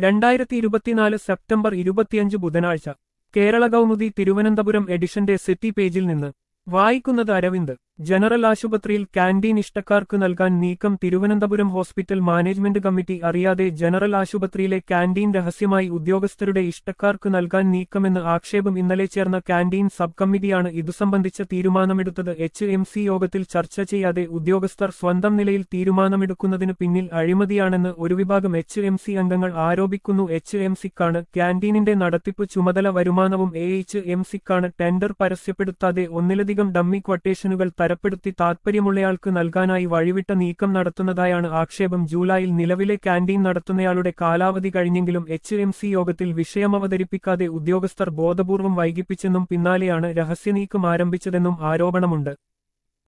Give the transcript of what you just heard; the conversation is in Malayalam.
രണ്ടായിരത്തി ഇരുപത്തിനാല് സെപ്റ്റംബർ ഇരുപത്തിയഞ്ച് ബുധനാഴ്ച കേരള കൗമുദി തിരുവനന്തപുരം എഡിഷന്റെ സിറ്റി പേജിൽ നിന്ന് വായിക്കുന്നത് അരവിന്ദ് ജനറൽ ആശുപത്രിയിൽ കാന്റീൻ ഇഷ്ടക്കാർക്ക് നൽകാൻ നീക്കം തിരുവനന്തപുരം ഹോസ്പിറ്റൽ മാനേജ്മെന്റ് കമ്മിറ്റി അറിയാതെ ജനറൽ ആശുപത്രിയിലെ കാന്റീൻ രഹസ്യമായി ഉദ്യോഗസ്ഥരുടെ ഇഷ്ടക്കാർക്ക് നൽകാൻ നീക്കമെന്ന് ആക്ഷേപം ഇന്നലെ ചേർന്ന കാന്റീൻ സബ് കമ്മിറ്റിയാണ് ഇതു സംബന്ധിച്ച തീരുമാനമെടുത്തത് എച്ച് എം സി യോഗത്തിൽ ചർച്ച ചെയ്യാതെ ഉദ്യോഗസ്ഥർ സ്വന്തം നിലയിൽ തീരുമാനമെടുക്കുന്നതിന് പിന്നിൽ അഴിമതിയാണെന്ന് ഒരു വിഭാഗം എച്ച് എം സി അംഗങ്ങൾ ആരോപിക്കുന്നു എച്ച് എം സിക്കാണ് ക്യാന്റീനിന്റെ നടത്തിപ്പ് ചുമതല വരുമാനവും എ എച്ച് എം സിക്കാണ് ടെൻഡർ പരസ്യപ്പെടുത്താതെ ഒന്നിലധികം ഡമ്മി ക്വട്ടേഷനുകൾ തരപ്പെടുത്തി താൽപ്പര്യമുള്ളയാൾക്ക് നൽകാനായി വഴിവിട്ട നീക്കം നടത്തുന്നതായാണ് ആക്ഷേപം ജൂലൈയിൽ നിലവിലെ ക്യാന്റീൻ നടത്തുന്നയാളുടെ കാലാവധി കഴിഞ്ഞെങ്കിലും എച്ച് എം സി യോഗത്തിൽ വിഷയം അവതരിപ്പിക്കാതെ ഉദ്യോഗസ്ഥർ ബോധപൂർവം വൈകിപ്പിച്ചെന്നും പിന്നാലെയാണ് രഹസ്യനീക്കം ആരംഭിച്ചതെന്നും ആരോപണമുണ്ട്